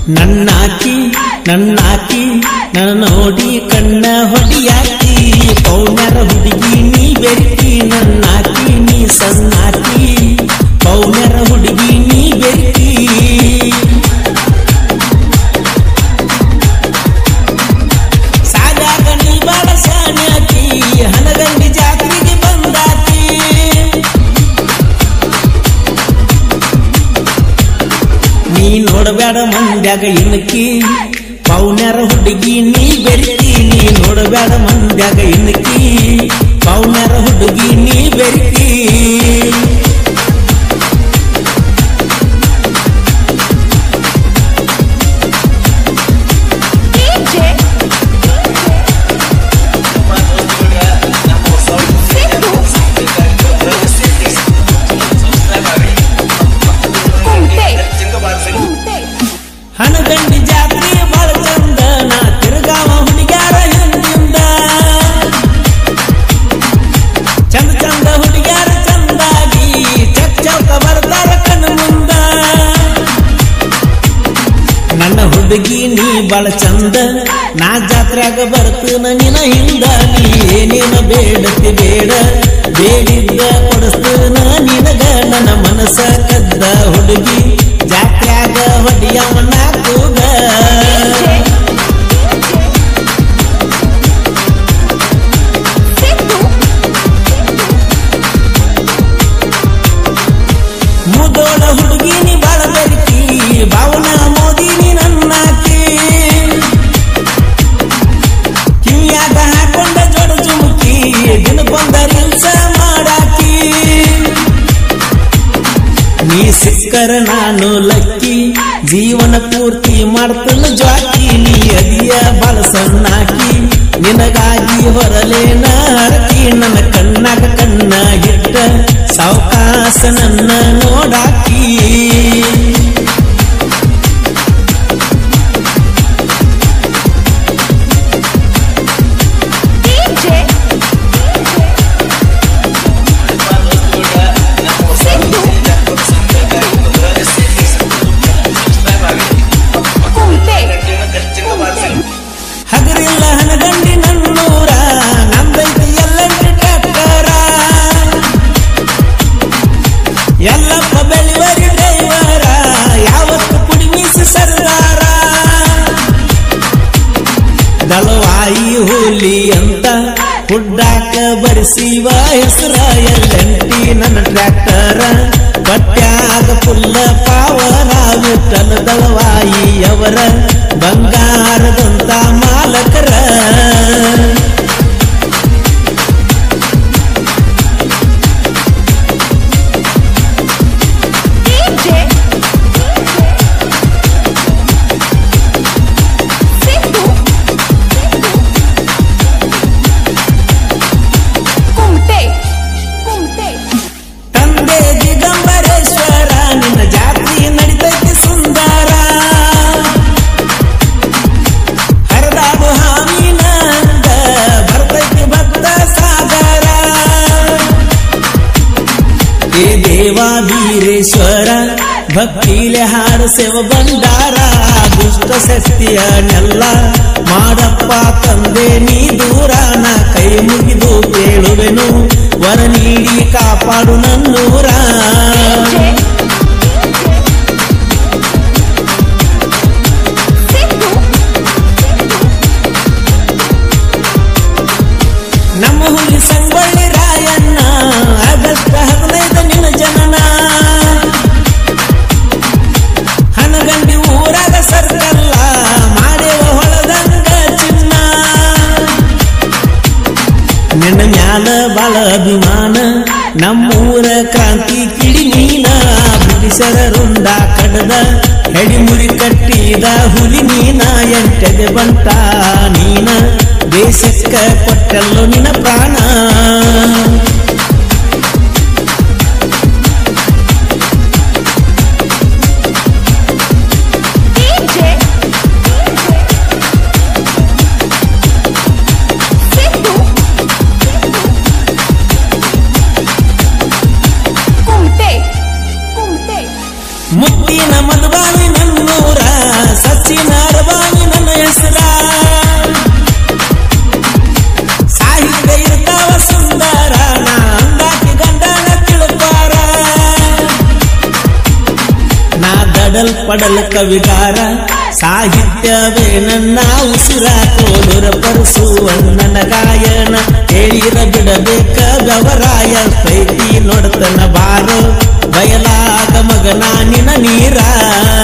ನನ್ನಾಕಿ ನನ್ನಾಕಿ ನನ್ನ ನೋಡಿ ಕಣ್ಣ ಹೊಡಿಯಾಕಿ ಪೌನರ ಹುಡುಗಿ ನೀ ಬೆರಿಕಿ ನನ್ನಾಕಿ ನೀ ಸಣ್ಣಾಕಿ ಪೌನರ ಹುಡುಗಿ ನೀ ಬೆರಿಕಿ ಸಾಲಾಗ ನೀ ಬಾಳ ಶಾನ್ಯಾಕಿ ಹನಗಂಡಿ ಜಾತ್ರೆಗೆ ಬಂದಾಕಿ ನೀ ನೋಡಬೇಡ ಮಂದ್ಯಾಗ ಇನ್ಕಿ ಪೌನ್ಯರ ಹುಡುಗಿ ನೀ ಬೆರಿಕಿ ನೀ ನೋಡಬೇಡ ಮಂದ್ಯಾಗ ಇನ್ಕಿ ಪೌನ್ಯರ ಹುಡುಗಿ ನೀ ಬೆರಿಕಿ DJ Kunte Kunte ಹನಗಂಡಿ ಜಾತ್ರೆ ಬಾಳ ಚಂದ ನಾ ತಿರುಗಾವ ಹುಡುಗ್ಯಾರ ಹಿಂದಿಂದ ಚಂದ ಚಂದ ಹುಡುಗ್ಯಾರ ಚಂದಾಗಿ ಚಕ್ ಚೌಕ ಬರ್ತಾರ ಕಣ್ಣು ಮುಂದ ನನ್ನ ಹುಡುಗಿ ನೀ ಬಾಳ ಚಂದ ನಾ ಜಾತ್ರ್ಯಾಗ ಬರ್ತನ ನಿನ ಹಿಂದ ನೀ ಏನೇನ ಬೇಡತಿ ಬೇಡ ಬೇಡಿದ್ದ ಕೊಡಿಸ್ತನ ನಿನಗ ನನ್ನ ಮನಸ್ಸ ಕದ್ದ ಹುಡುಗಿ ಜಾತ್ರ್ಯಾಗ ಹೊಡಿಯವನ ಕೂಗ Situ ಮುದೋಳ ಹುಡುಗಿ ನೀ ಬಾಳ ಬೆರಿಕಿ ಭಾವನ ಮೋದಿ ನೀ ನನ್ನಾಕಿ ಕಿವಿಯಾಗ ಹಾಕೊಂಡ ಜೋಡ ಜುಮುಕಿ ದಿನಕ್ಕೊಂದ ರೀಲ್ಸ ಮಾಡಾಕಿ ನೀ ಸಿಕ್ಕರ ನಾನು ಲಕ್ಕಿ ಜೀವನ ಪೂರ್ತಿ ಮಾಡ್ತನ ಜಾಕಿ ನೀ ಅದಿಯ ಬಾಳ ಸಣ್ಣಾಕಿ ನಿನಗಾಗಿ ಹೊರಲೇನ ಹರಕಿ ನನ್ನ ಕಣ್ಣಾಗ ಕಣ್ಣ ಹಿಟ್ಟ ಸಾವಕಾಶ ನನ್ನ ನೋಡಾಕಿ DJ Situ Kunte ಹಗರಿಲ್ಲ ಹನಗಂಡಿ ನನ್ನೂರ ನಂದೈತಿ ಎಲ್ಲಂಟಿ ಟ್ರ್ಯಾಕ್ಟರ ಎಲ್ಲಪ್ಪ ಬೆಳಿವರಿ ಡ್ರೈವರ ಯಾವತ್ತು ಪುಡಿ ಮೀಸಿ ಸರ್ದಾರ ದಳವಾಯಿ ಹುಲಿ ಅಂತ ಹುಡ್ಡಾಕ ಬರಿಸಿವ ಹೆಸರ ಎಲ್ಲಂಟಿ ನನ್ನ ಟ್ರ್ಯಾಕ್ಟರ ಬಟ್ಯಾಗ ಫುಲ್ಲ ಪಾವರ ವಿಠಲ ದಳವಾಯಿ ಅವರ ಬಂಗಾರದಂತ ಮಾಲಕರ DJ Situ Kunte Kunte ತಂದೆ ದಿಗಂಬರೇಶ್ವರ ನಿನ್ನ ಜಾತಿ ನಡಿತೈತಿ ಸುಂದರ ಹರದಾಡು ಹಾಮಿನಂದ ಬರ್ತೈತಿ ಭಕ್ತ ಸಾಗರ ಏ ದೇವ ವೀರೇಶ್ವರ ಭಕ್ತಿಲೆ ಹಾರಸೆವ ಬಂಡಾರ ದುಷ್ಟ ಶಕ್ತಿಯನ್ನೆಲ್ಲ ಮಾಡಪ್ಪ ತಂದೆ ನೀ ದೂರ ನಾ ಕೈ ಮುಗಿದು ಕೇಳುವೆನು ವರ ನೀಡಿ ಕಾಪಾಡು ನನ್ನೂರ Situ ನಮ್ಮ ಹುಲಿ ಸಂಗೊಳ್ಳಿ ರಾಯಣ್ಣ ಆಗಸ್ಟ್ ಹದಿನೈದು ನಿನ್ನ ಜನನ ಹನಗಂಡಿ ಊರಾಗ ಸರ್ಕಲ್ಲ ಮಾಡೇವ ಹೊಳದಂಗ ಚಿನ್ನ ನಿನ್ನ ಮ್ಯಾಲ ಬಾಳ ಅಭಿಮಾನ ನಮ್ಮೂರ ಕ್ರಾಂತಿ ಕಿಡಿ ನೀನ ಬ್ರಿಟಿಷರ ರುಂಡ ಕಡದ ಹೆಡಿಮುರಿ ಕಟ್ಟಿದ ಹುಲಿ ನೀನ ಎಂಟದೆ ಬಂಟ ನೀನ ದೇಶಕ್ಕ ಕೊಟ್ಟಲ್ಲೋ ನಿನ್ನ ಪ್ರಾಣ DJ Situ Kunte Kunte ಮುತ್ತಿನ ಮಧುಬಾವಿ ನನ್ನೂರ ಸಚ್ಚ ಹಚ್ಚಿನ ಅರಬಾನಿ ನನ್ನ ಹೆಸರ ಸಾಹಿತ್ಯ ಇರ್ತಾವ ಸುಂದರ ನಾ ಅಂದಾಕಿ ಗಂಡನ ತಿಳುಪಾರ ನಾ ದಡಲ್ ಪಡಲ್ ಕವಿಗಾರ ಸಾಹಿತ್ಯವೇ ನನ್ನ ಉಸಿರ ಕೋಡುರ ಪರಸುವಣ್ಣನ ಗಾಯನ ಹೇಳಿರ ಬಿಡಬೇಕ ಗವರಾಯ ಪ್ರೀತಿ ನೋಡ್ತನ ಬಾರೋ ಬಯಲಾಗ ಮಗನ ನಿನ ನೀರ